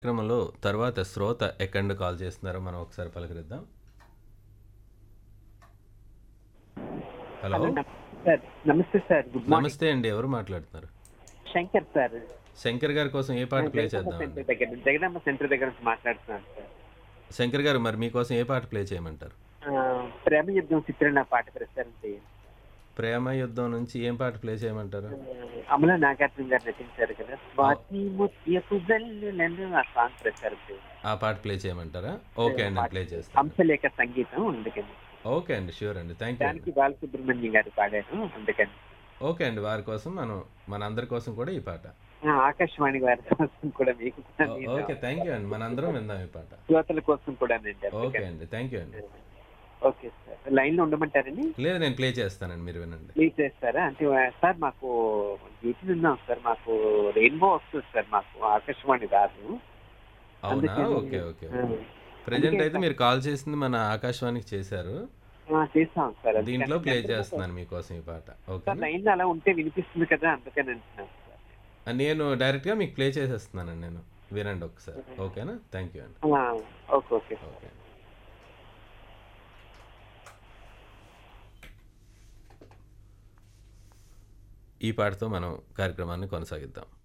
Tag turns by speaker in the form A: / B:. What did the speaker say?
A: కార్యక్రమంలో తర్వాత శ్రోత ఎక్కడి నుండి కాల్ చేస్తున్నారో మనం ఒకసారి పలకరిద్దాం హలో
B: హలో నమస్తే సార్ నమస్తే సార్ గుడ్ మార్నింగ్
A: నమస్తే అండి ఎవరు మాట్లాడుతున్నారు
B: శంకర్ సార్
A: శంకర్ గారి కోసం ఏ పాట ప్లే
B: జగదమ్మ
A: చేద్దామండి
B: సెంటర్ దగ్గర నుంచి జగదమ్మ సెంటర్ దగ్గర నుంచి మాట్లాడుతున్నాను సార్
A: శంకర్ గారు మరి మీకోసం ఏ పాట ప్లే చేయమంటారు
B: ఆ, ప్రేమ యుద్ధం చిత్రం పాట ప్రసారం చేయండి
A: ప్రేమ యుద్ధం నుంచి ఏం పాట ప్లే చేయమంటారు
B: ఆ, అమలా నాగార్జున గారు నటించారు కదా స్వాతి ముత్యపు జల్లులను ఆ సాంగ్ ప్రసారం చేయండి
A: ఆ పాట ప్లే చేయమంటారా ఓకే అండి నేను ప్లే చేస్తాను
B: హంసలేఖ సంగీతం అందుకని
A: ఓకే అండి షూర్ అండి థ్యాంక్ యూ
B: దానికి బాలసుబ్రహ్మణ్యం గారు పాడారు అందుకని
A: ఓకే అండి వారి కోసం మనం మన అందరి కోసం కూడా ఈ పాట
B: ఆ, ఆకాశవాణి వారి కోసం కూడా మీకు కూడా
A: ఓ-
B: నేను
A: ఓకే థ్యాంక్ యూ అండి మనందరం విందాం ఈ పాట
B: శ్రోతల కోసం కూడా అండి
A: ఓకే అండి థ్యాంక్ యూ అండి
B: ఓకే సార్ లైన్ లో ఉండమంటారండి
A: లేదు నేను ప్లే చేస్తానండి మీరు వినండి
B: ప్లీజ్ చేస్తారా అంటే ఆ, సార్ మాకు డ్యూటీ ఉన్నాం సార్ మాకు రెయిన్బో వస్తుంది సార్ మాకు ఆకాశవాణి రాదు
A: అవునా
B: అందుకని-
A: ఓకే ఓకే
B: ఆ,
A: ప్రజెంట్ అయితే మీరు కాల్ చేసింది మన ఆకాశవాణికి చేశారు
B: ఆ, చేస్తాం సార్ అందుకని
A: దీంట్లో ప్లే
B: అందరికీ
A: చేస్తున్నాను మీకోసం ఈ పాట ఓకే
B: సార్ లైన్ లో అలా ఉంటే వినిపిస్తుంది కదా అందుకని అంటున్నాను సార్
A: నేను డైరెక్ట్గా మీకు ప్లే చేసేస్తున్నానండి నేను వినండి ఒకసారి ఓకేనా థ్యాంక్ యూ అండి
B: ఆ, ఓకే ఓకే
A: ఓకే ఈ పాటతో మనం కార్యక్రమాన్ని కొనసాగిద్దాం